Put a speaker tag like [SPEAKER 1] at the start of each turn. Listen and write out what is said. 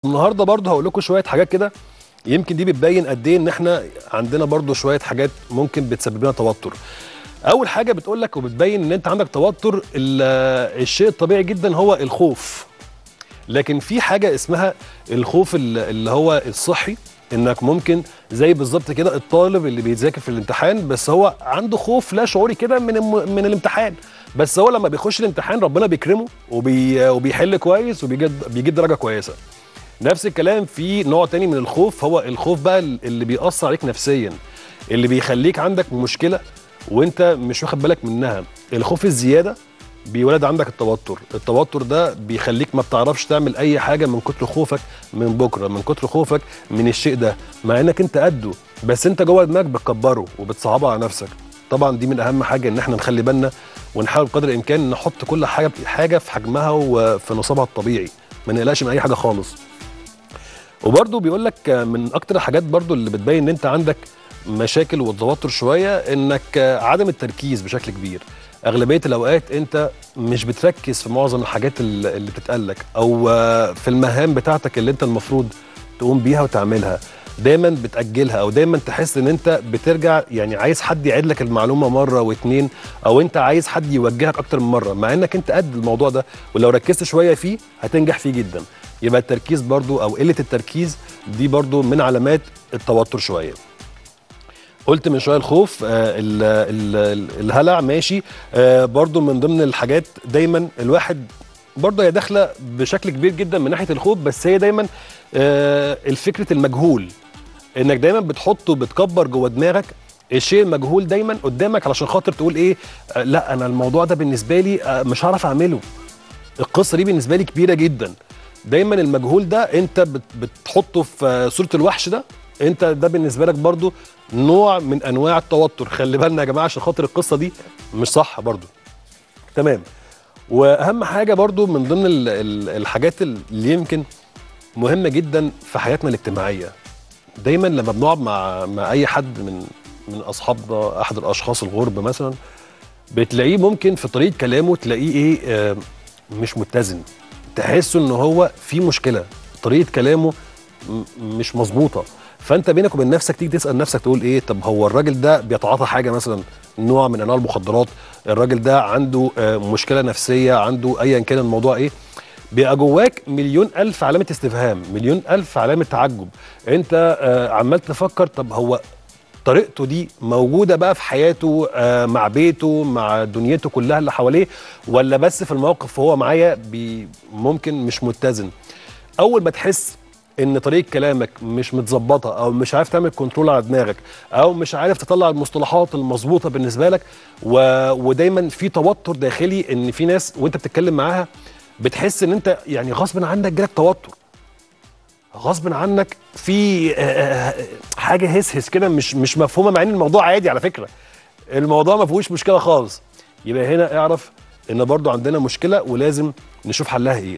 [SPEAKER 1] النهارده برضه هقول لكم شويه حاجات كده يمكن دي بتبين قد ايه ان احنا عندنا برضه شويه حاجات ممكن بتسبب لنا توتر اول حاجه بتقول لك وبتبين ان انت عندك توتر ال- الشيء الطبيعي جدا هو الخوف لكن في حاجه اسمها الخوف ال- اللي هو الصحي انك ممكن زي بالظبط كده الطالب اللي بيذاكر في الامتحان بس هو عنده خوف لا شعوري كده من الم- من الامتحان بس هو لما بيخش الامتحان ربنا بيكرمه وبي وبيحل كويس وبيجيب بيجيب درجه كويسه نفس الكلام في نوع تاني من الخوف هو الخوف بقى اللي بيأثر عليك نفسيا اللي بيخليك عندك مشكله وانت مش واخد بالك منها الخوف الزياده بيولد عندك التوتر التوتر ده بيخليك ما بتعرفش تعمل اي حاجه من كتر خوفك من بكره من كتر خوفك من الشيء ده مع انك انت قده بس انت جوه دماغك بتكبره وبتصعبه على نفسك طبعا دي من اهم حاجه ان احنا نخلي بالنا ونحاول بقدر الامكان نحط كل حاجه حاجه في حجمها وفي نصابها الطبيعي ما نقلقش من اي حاجه خالص وبرده بيقول لك من اكتر الحاجات برده اللي بتبين ان انت عندك مشاكل والتوتر شويه انك عدم التركيز بشكل كبير اغلبيه الاوقات انت مش بتركز في معظم الحاجات اللي اللي بتتقال لك او في المهام بتاعتك اللي انت المفروض تقوم بيها وتعملها دايما بتاجلها او دايما تحس ان انت بترجع يعني عايز حد يعيد لك المعلومه مره واتنين او انت عايز حد يوجهك اكتر من مره مع انك انت قد الموضوع ده ولو ركزت شويه فيه هتنجح فيه جدا يبقى التركيز برضو او قله التركيز دي برضو من علامات التوتر شويه قلت من شويه الخوف آه ال ال الهلع ماشي آه برضو من ضمن الحاجات دايما الواحد برضه هي داخله بشكل كبير جدا من ناحيه الخوف بس هي دايما آه الفكره المجهول انك دايما بتحطه بتكبر جوه دماغك الشيء المجهول دايما قدامك علشان خاطر تقول ايه آه لا انا الموضوع ده بالنسبه لي آه مش هعرف اعمله القصه دي بالنسبه لي كبيره جدا دايما المجهول ده انت بت بتحطه في صوره الوحش ده انت ده بالنسبه لك برضو نوع من انواع التوتر خلي بالنا يا جماعه عشان خاطر القصه دي مش صح برضو تمام واهم حاجه برضو من ضمن ال ال الحاجات اللي يمكن مهمه جدا في حياتنا الاجتماعيه دايما لما بنقعد مع مع اي حد من من اصحابنا احد الاشخاص الغرب مثلا بتلاقيه ممكن في طريقه كلامه تلاقيه ايه آه مش متزن تحسه ان هو في مشكله طريقه كلامه مش مظبوطه فانت بينك وبين نفسك تيجي تسال نفسك تقول ايه طب هو الراجل ده بيتعاطى حاجه مثلا نوع من انواع المخدرات الراجل ده عنده آه مشكله نفسيه عنده ايا كان الموضوع ايه بيبقى جواك مليون الف علامه استفهام مليون الف علامه تعجب انت آه عمال تفكر طب هو طريقته دي موجوده بقى في حياته آه مع بيته مع دنيته كلها اللي حواليه ولا بس في الموقف وهو معايا ممكن مش متزن اول ما تحس ان طريقه كلامك مش متظبطه او مش عارف تعمل كنترول على دماغك او مش عارف تطلع المصطلحات المظبوطه بالنسبه لك و... ودايما في توتر داخلي ان في ناس وانت بتتكلم معاها بتحس ان انت يعني غصب عنك جالك توتر غصب عنك في حاجه هس هس كده مش مش مفهومه مع ان الموضوع عادي على فكره الموضوع ما فيهوش مشكله خالص يبقى هنا اعرف ان برضو عندنا مشكله ولازم نشوف حلها ايه